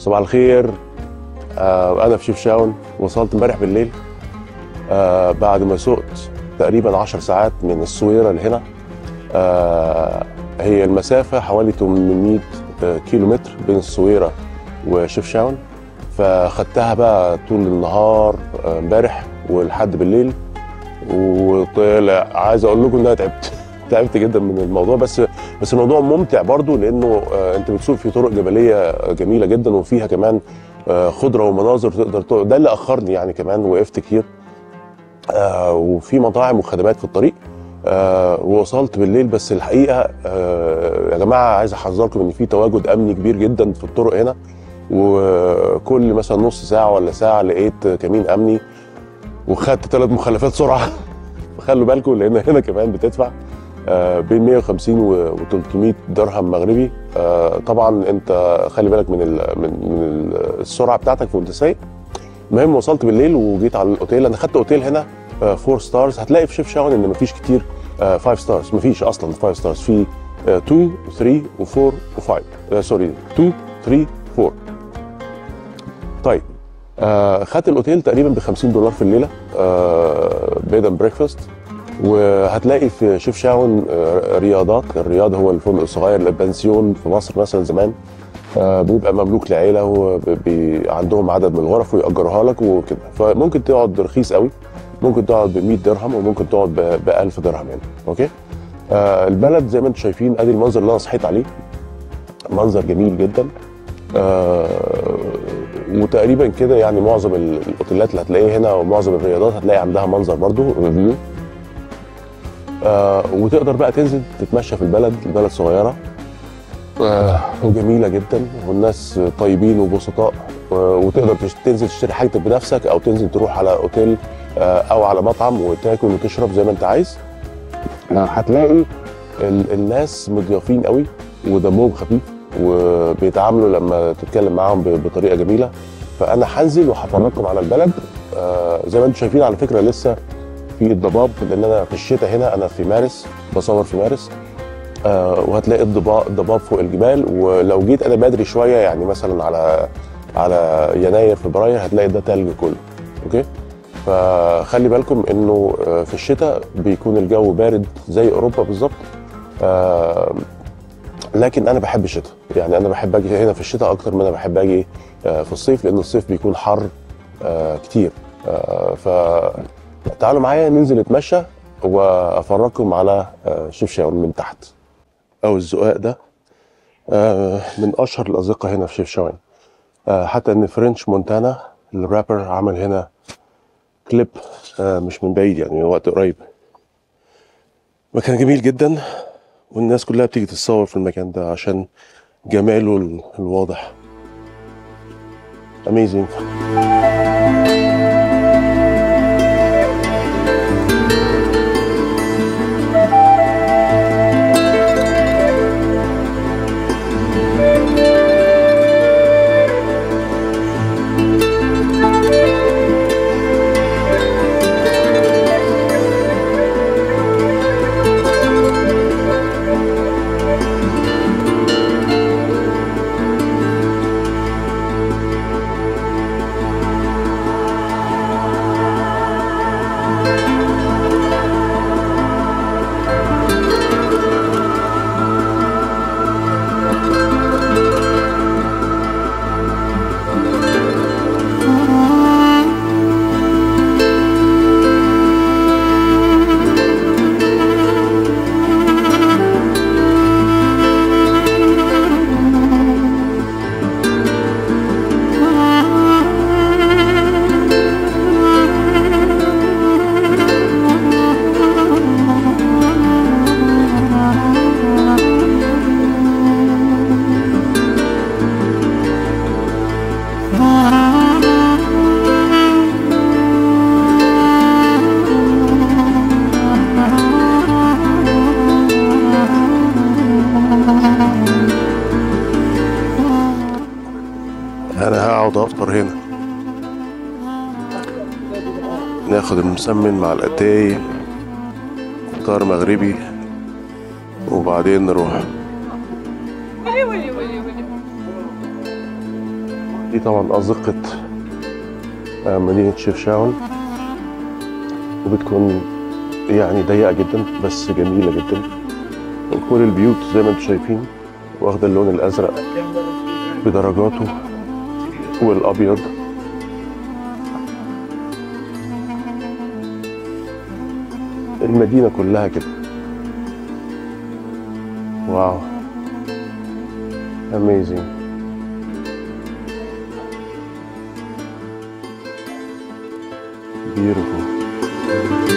صباح الخير آه انا في شيف شاون وصلت امبارح بالليل آه بعد ما سقت تقريبا 10 ساعات من الصويره لهنا آه هي المسافه حوالي 800 كيلو متر بين الصويره وشيف شاون فخدتها بقى طول النهار آه، امبارح ولحد بالليل وطلع عايز اقول لكم ان انا تعبت تعبت جدا من الموضوع بس بس الموضوع ممتع برضو لانه آه، انت بتسوق في طرق جبليه جميله جدا وفيها كمان آه، خضره ومناظر تقدر تقعد ده اللي اخرني يعني كمان وقفت كتير آه، وفي مطاعم وخدمات في الطريق آه، ووصلت بالليل بس الحقيقه آه، يا جماعه عايز احذركم ان في تواجد امني كبير جدا في الطرق هنا وكل مثلا نص ساعه ولا ساعه لقيت كمين امني وخدت ثلاث مخلفات سرعه خلوا بالكم لان هنا كمان بتدفع آه، بين 150 و 300 درهم مغربي آه، طبعا انت خلي بالك من ال من من السرعه بتاعتك وانت سايق المهم وصلت بالليل وجيت على الاوتيل انا خدت اوتيل هنا 4 ستارز هتلاقي في شيف شاون ان مفيش كتير 5 ستارز مفيش اصلا 5 ستارز في 2 3 و4 و5 سوري 2 3 4 طيب آه خدت الاوتيل تقريبا ب 50 دولار في الليله آه بيد اند بريكفاست وهتلاقي في شيف شاون آه رياضات الرياض هو الفندق الصغير البنسيون في مصر مثلا زمان آه بيبقى مملوك لعيله وعندهم عدد من الغرف ويأجروها لك وكده فممكن تقعد رخيص قوي ممكن تقعد ب 100 درهم وممكن تقعد ب 1000 درهم يعني اوكي آه البلد زي ما انتم شايفين ادي المنظر اللي انا صحيت عليه منظر جميل جدا آه وتقريبا كده يعني معظم ال- الاوتيلات اللي هتلاقيها هنا ومعظم الرياضات هتلاقي عندها منظر برضو ريفيو آه وتقدر بقى تنزل تتمشى في البلد البلد صغيره آه وجميله جدا والناس طيبين وبسطاء آه وتقدر تش- تنزل تشتري حاجتك بنفسك او تنزل تروح على اوتيل آه او على مطعم وتاكل وتشرب زي ما انت عايز آه هتلاقي ال- الناس مضيافين قوي ودمهم خفيف وبيتعاملوا لما تتكلم معاهم ب- بطريقه جميله فانا هنزل وهفرجكم على البلد آه زي ما انتم شايفين على فكره لسه في الضباب لان انا في الشتاء هنا انا في مارس بصور في مارس آه وهتلاقي الضباب الضباب فوق الجبال ولو جيت انا بدري شويه يعني مثلا على على يناير فبراير هتلاقي ده تلج كله اوكي فخلي بالكم انه آه، في الشتاء بيكون الجو بارد زي اوروبا بالظبط آه، لكن انا بحب الشتاء يعني انا بحب اجي هنا في الشتاء اكتر من انا بحب اجي آه، في الصيف لان الصيف بيكون حر آه، كتير آه، فتعالوا معايا ننزل نتمشى وافرجكم على آه، شيف شاون من تحت او الزقاق ده آه، من اشهر الازقه هنا في شيف شاون آه، حتى ان فرنش مونتانا الرابر عمل هنا كليب آه، مش من بعيد يعني من وقت قريب مكان جميل جدا والناس كلها بتيجي تتصور في المكان ده عشان جماله ال- الواضح amazing انا هقعد افطر هنا ناخد المسمن مع الاتاي فطار مغربي وبعدين نروح ولي ولي ولي ولي دي طبعا أزقة آه، مدينة شيفشاون وبتكون يعني ضيقة جدا بس جميلة جدا وكل البيوت زي ما انتم شايفين واخدة اللون الأزرق بدرجاته والأبيض المدينة كلها كده واو amazing beautiful